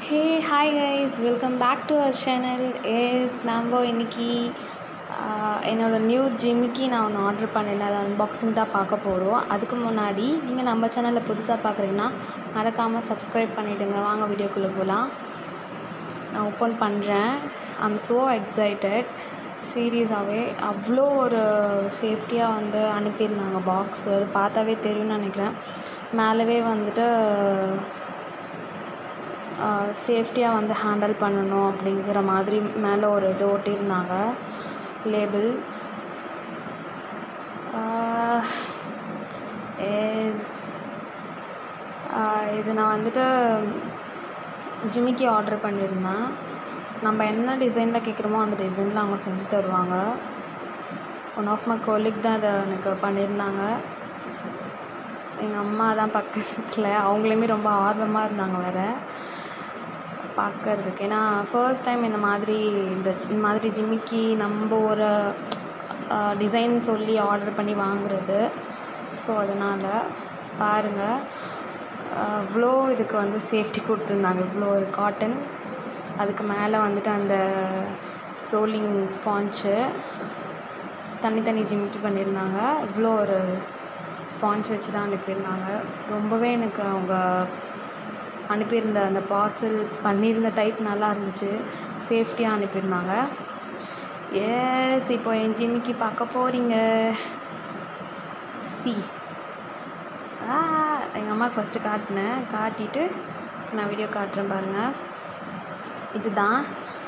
hey hi guys welcome back to our channel yes நம்ம இன்னைக்கு ஆஹ், என்னோட நியூ ஜிம்மிக்கு நான் ஒன்று ஆர்டர் பண்ணியிருந்தேன் அதை அன்பாக்சிங் தான் பார்க்க போகிறோம் அதுக்கு முன்னாடி நீங்கள் நம்ம சேனலில் புதுசாக பார்க்குறீங்கன்னா மறக்காமல் சப்ஸ்கிரைப் பண்ணிவிடுங்க வாங்க வீடியோக்குள்ளே போகலாம் நான் ஓப்பன் பண்ணுறேன் ஐம் ஸோ எக்ஸைட்டட் சீரியஸாகவே அவ்வளோ ஒரு சேஃப்டியாக வந்து அனுப்பியிருந்தாங்க பாக்ஸு அது பார்த்தாவே தெரியும்னு நினைக்கிறேன் மேலவே வந்துட்டு சேஃப்டியாக வந்து ஹேண்டில் பண்ணணும் அப்படிங்கிற மாதிரி மேலே ஒரு இது ஒட்டியிருந்தாங்க லேபிள் இது நான் வந்துட்டு ஜிமிக்கி ஆர்டர் பண்ணியிருந்தேன் நம்ம என்ன டிசைனில் கேட்குறோமோ அந்த டிசைனில் அவங்க செஞ்சு தருவாங்க ஒன் ஆஃப் மை கொலிக் தான் அதை எனக்கு பண்ணியிருந்தாங்க எங்கள் அம்மா தான் பக்கத்தில் அவங்களுமே ரொம்ப ஆர்வமாக இருந்தாங்க வேறு பார்க்கறதுக்கு ஏன்னா ஃபர்ஸ்ட் டைம் இந்த மாதிரி இந்த ஜி- இந்த மாதிரி ஜிமிக்கி நம்ம ஒரு டிசைன் சொல்லி ஆர்டர் பண்ணி வாங்குறது ஸோ அதனால் பாருங்கள் இவ்வளோ இதுக்கு வந்து சேஃப்டி கொடுத்துருந்தாங்க இவ்வளோ ஒரு காட்டன் அதுக்கு மேலே வந்துட்டு அந்த ரோலிங் ஸ்பாஞ்சு தனித்தனி ஜிமிக்கி பண்ணியிருந்தாங்க இவ்வளோ ஒரு ஸ்பாஞ்ச் வச்சு தான் அனுப்பியிருந்தாங்க ரொம்பவே எனக்கு அவங்க அனுப்பியிருந்த அந்த பார்சல் பண்ணியிருந்த டைப் நல்லா இருந்துச்சு சேஃப்டியாக அனுப்பியிருந்தாங்க எஸ் இப்போ என் ஜிமிக்கி பார்க்க போகிறீங்க சி ஆ எங்கள் அம்மாவுக்கு ஃபஸ்ட்டு காட்டினேன் காட்டிட்டு இப்போ நான் வீடியோ காட்டுறேன் பாருங்கள் இதுதான்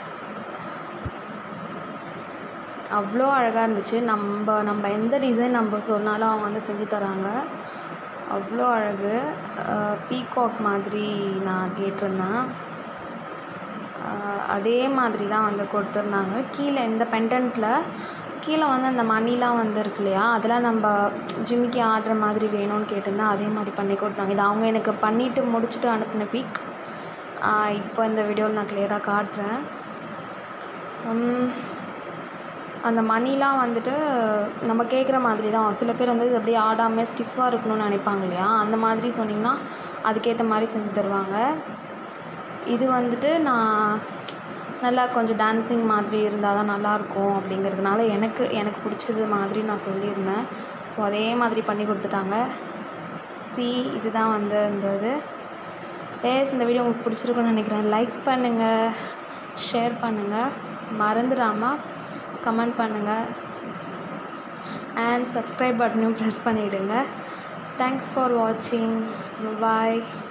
அவ்வளோ அழகாக இருந்துச்சு நம்ம நம்ம எந்த டிசைன் நம்ம சொன்னாலும் அவங்க வந்து செஞ்சு தராங்க அவ்வளோ அழகு பீகாக் மாதிரி நான் கேட்டிருந்தேன் அஹ் அதே மாதிரி தான் வந்து கொடுத்துருந்தாங்க கீழே இந்த பெண்டன்ட்டில் கீழே வந்து அந்த மணிலாம் வந்து இருக்கு இல்லையா அதெல்லாம் நம்ம ஜிம்மிக்கு ஆடுற மாதிரி வேணும்னு கேட்டிருந்தேன் அதே மாதிரி பண்ணி கொடுத்தாங்க இது அவங்க எனக்கு பண்ணிவிட்டு முடிச்சுட்டு அனுப்பின பீக் இப்போ இந்த வீடியோவில் நான் கிளியராக காட்டுறேன் உம், அந்த மணிலாம் வந்துட்டு நம்ம கேட்குற மாதிரி தான் சில பேர் வந்து இது அப்படியே ஆடாமல் ஸ்டிஃபாக இருக்கணும்னு நினைப்பாங்க இல்லையா அந்த மாதிரி சொன்னிங்கன்னா அதுக்கேற்ற மாதிரி செஞ்சு தருவாங்க இது வந்துட்டு நான் நல்லா கொஞ்சம் டான்ஸிங் மாதிரி இருந்தால் தான் நல்லாயிருக்கும் அப்படிங்கிறதுனால எனக்கு எனக்கு பிடிச்சது மாதிரி நான் சொல்லியிருந்தேன் ஸோ அதே மாதிரி பண்ணி கொடுத்துட்டாங்க சி இதுதான் வந்து இந்த இது ஏஸ் இந்த வீடியோ உங்களுக்கு பிடிச்சிருக்குன்னு நினைக்கிறேன் லைக் பண்ணுங்கள் ஷேர் பண்ணுங்கள் மறந்துடாமல் கமெண்ட் பண்ணுங்கள் அண்ட் சப்ஸ்கிரைப் பட்டனையும் ப்ரெஸ் பண்ணிவிடுங்க தேங்க்ஸ் ஃபார் வாட்சிங் பாய்